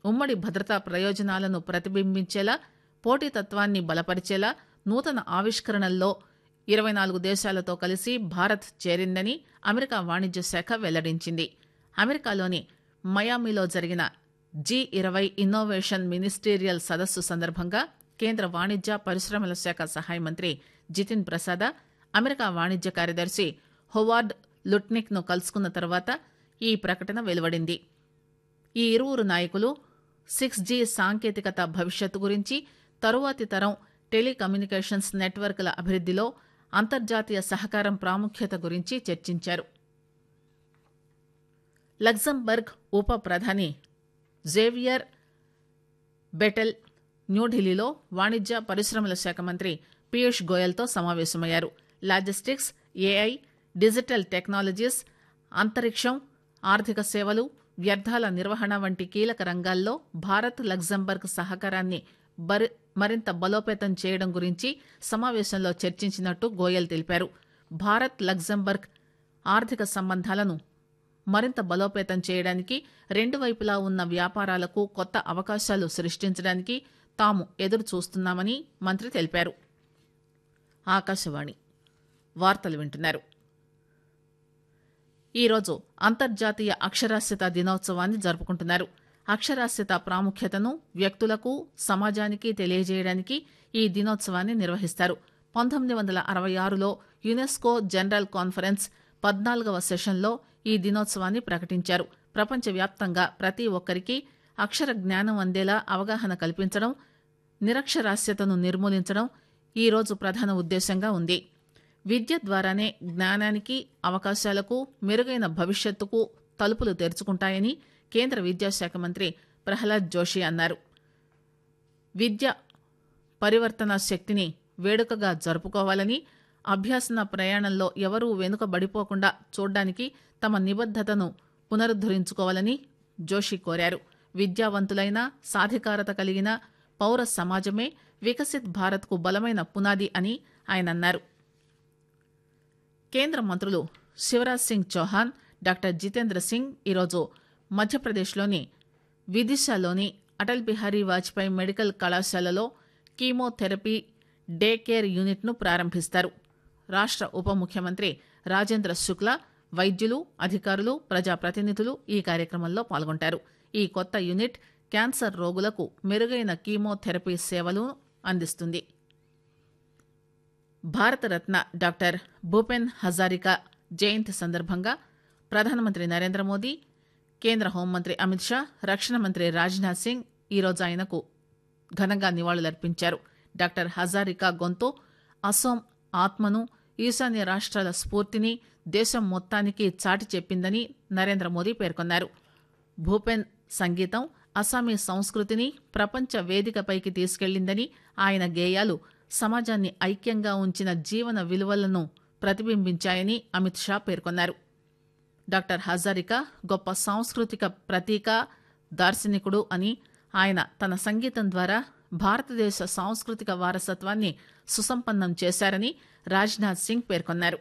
ఉమ్మడి భద్రతా ప్రయోజనాలను ప్రతిబింబించేలా పోటీతత్వాన్ని బలపరిచేలా నూతన ఆవిష్కరణల్లో ఇరవై నాలుగు దేశాలతో కలిసి భారత్ చేరిందని అమెరికా వాణిజ్య శాఖ వెల్లడించింది అమెరికాలోని మయామిలో జరిగిన జీ ఇరవై ఇన్నోవేషన్ మినిస్టీరియల్ సదస్సు సందర్భంగా కేంద్ర వాణిజ్య పరిశ్రమల శాఖ సహాయ మంత్రి జితిన్ ప్రసాద అమెరికా వాణిజ్య కార్యదర్శి హోవార్డ్ లుట్నిక్ ను కలుసుకున్న తర్వాత ఈ ప్రకటన వెలువడింది ఈ ఇరువురు నాయకులు సిక్స్ జీ సాంకేతికత భవిష్యత్తు గురించి తరువాతి తరం టెలికమ్యూనికేషన్స్ నెట్వర్క్ల అభివృద్దిలో అంతర్జాతీయ సహకారం ప్రాముఖ్యత గురించి చర్చించారు లగ్జంబర్గ్ ఉప ప్రధాని జేవియర్ బెటెల్ న్యూఢిల్లీలో వాణిజ్య పరిశ్రమల శాఖ మంత్రి పీయూష్ గోయల్తో సమావేశమయ్యారు లాజిస్టిక్స్ ఏఐ డిజిటల్ టెక్నాలజీస్ అంతరిక్షం ఆర్థిక సేవలు వ్యర్థాల నిర్వహణ వంటి కీలక రంగాల్లో భారత్ లగ్జంబర్గ్ సహకారాన్ని బరి- మరింత బలోపేతం చేయడం గురించి సమావేశంలో చర్చించినట్టు గోయల్ తెలిపారు భారత్ లగ్జంబర్గ్ ఆర్థిక సంబంధాలను మరింత బలోపేతం చేయడానికి రెండు వైపులా ఉన్న వ్యాపారాలకు కొత్త అవకాశాలు సృష్టించడానికి తాము ఎదురు చూస్తున్నామని మంత్రి తెలిపారు ఆకాశవాణి వార్తలు వింటున్నారు ఈరోజు అంతర్జాతీయ అక్షరాస్యత దినోత్సవాన్ని జరుపుకుంటున్నారు అక్షరాస్యత ప్రాముఖ్యతను వ్యక్తులకు సమాజానికి తెలియజేయడానికి ఈ దినోత్సవాన్ని నిర్వహిస్తారు పంతొమ్మిది వందల అరవై ఆరులో యునెస్కో జనరల్ కాన్ఫరెన్స్ పద్నాలుగవ సెషన్లో ఈ దినోత్సవాన్ని ప్రకటించారు ప్రపంచవ్యాప్తంగా ప్రతి ఒక్కరికి అక్షర జ్ఞానం అందేలా అవగాహన కల్పించడం నిరక్షరాస్యతను నిర్మూలించడం ఈ రోజు ప్రధాన ఉద్దేశంగా ఉంది విద్య ద్వారానే జ్ఞానానికి అవకాశాలకు మెరుగైన భవిష్యత్తుకు తలుపులు తెరుచుకుంటాయని కేంద్ర విద్యాశాఖ మంత్రి ప్రహ్లాద్ జోషి అన్నారు విద్య పరివర్తన శక్తిని వేడుకగా జరుపుకోవాలని అభ్యాసన ప్రయాణంలో ఎవరూ వెనుకబడిపోకుండా చూడ్డానికి తమ నిబద్దతను పునరుద్దరించుకోవాలని జోషి కోరారు విద్యావంతులైన సాధికారత కలిగిన పౌర సమాజమే వికసిత్ భారత్కు బలమైన పునాది అని ఆయన అన్నారు కేంద్ర మంత్రులు శివరాజ్ సింగ్ చౌహాన్ డాక్టర్ జితేంద్ర సింగ్ ఈరోజు మధ్యప్రదేశ్లోని విదిశాలోని అటల్ బిహారీ వాజ్పేయి మెడికల్ కళాశాలలో కీమోథెరపీ డే కేర్ యూనిట్ను ప్రారంభిస్తారు రాష్ట ఉప ముఖ్యమంత్రి రాజేంద్ర శుక్లా వైద్యులు అధికారులు ప్రజాప్రతినిధులు ఈ కార్యక్రమంలో పాల్గొంటారు ఈ కొత్త యూనిట్ క్యాన్సర్ రోగులకు మెరుగైన కీమోథెరపీ సేవలు అందిస్తుంది భారతరత్న డాక్టర్ భూపెన్ హజారికా జయంతి సందర్భంగా ప్రధానమంత్రి నరేంద్ర మోదీ కేంద్ర హోంమంత్రి అమిత్ షా రక్షణ మంత్రి రాజ్నాథ్ సింగ్ ఈరోజు ఆయనకు ఘనంగా నివాళులర్పించారు డాక్టర్ హజారికా గొంతు అసోం ఆత్మను ఈశాన్య రాష్ట్రాల స్ఫూర్తిని దేశం మొత్తానికి చాటి చెప్పిందని నరేంద్ర మోదీ పేర్కొన్నారు భూపెన్ సంగీతం అస్సామీ సంస్కృతిని ప్రపంచ వేదికపైకి తీసుకెళ్లిందని ఆయన గేయాలు సమాజాన్ని ఐక్యంగా ఉంచిన జీవన విలువలను ప్రతిబింబించాయని అమిత్ షా పేర్కొన్నారు డాక్టర్ హజారికా గొప్ప సాంస్కృతిక ప్రతీక దార్శనికుడు అని ఆయన తన సంగీతం ద్వారా భారతదేశ సాంస్కృతిక వారసత్వాన్ని సుసంపన్నం చేశారని రాజ్నాథ్ సింగ్ పేర్కొన్నారు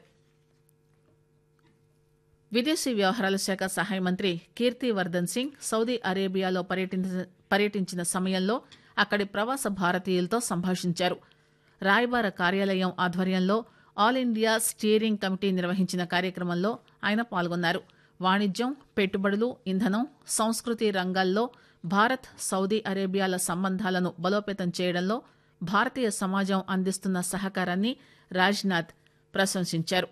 విదేశీ వ్యవహారాల శాఖ సహాయ మంత్రి కీర్తివర్ధన్ సింగ్ సౌదీ అరేబియాలో పర్యటించిన పర్యటించిన సమయంలో అక్కడి ప్రవాస భారతీయులతో సంభాషించారు రాయబార కార్యాలయం ఆధ్వర్యంలో ఆల్ ఇండియా స్టీరింగ్ కమిటీ నిర్వహించిన కార్యక్రమంలో ఆయన పాల్గొన్నారు వాణిజ్యం పెట్టుబడులు ఇంధనం సంస్కృతి రంగాల్లో భారత్ సౌదీ అరేబియాల సంబంధాలను బలోపేతం చేయడంలో భారతీయ సమాజం అందిస్తున్న సహకారాన్ని రాజ్నాథ్ ప్రశంసించారు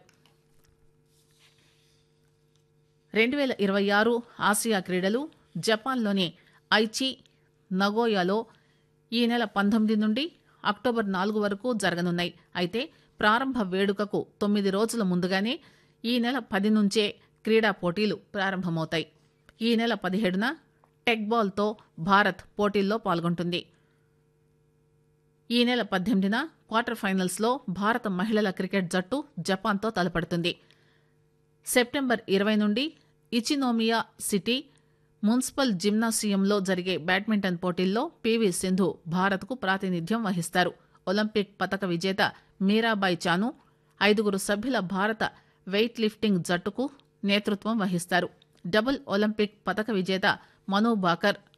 రెండు వేల ఇరవై ఆరు ఆసియా క్రీడలు జపాన్లోని ఐచి నగోయాలో ఈ నెల పంతొమ్మిది నుండి అక్టోబర్ నాలుగు వరకు జరగనున్నాయి అయితే ప్రారంభ వేడుకకు తొమ్మిది రోజుల ముందుగానే ఈ నెల పది నుంచే క్రీడా పోటీలు ప్రారంభమవుతాయి ఈ నెల పదిహేడున టెక్ బాల్తో భారత్ పోటీల్లో పాల్గొంటుంది ఈ నెల పద్దెనిమిదిన క్వార్టర్ ఫైనల్స్లో భారత మహిళల క్రికెట్ జట్టు జపాన్తో తలపడుతుంది సెప్టెంబర్ ఇరవై నుండి ఇచినోమియా సిటీ మున్సిపల్ జిమ్నాసియంలో జరిగే బ్యాడ్మింటన్ పోటీల్లో పీవీ సింధు భారత్కు ప్రాతినిధ్యం వహిస్తారు ఒలింపిక్ పతక విజేత మీరాబాయ్ చాను ఐదుగురు సభ్యుల భారత వెయిట్ లిఫ్టింగ్ జట్టుకు నేతృత్వం వహిస్తారు డబుల్ ఒలింపిక్ పతక విజేత మను బాకర్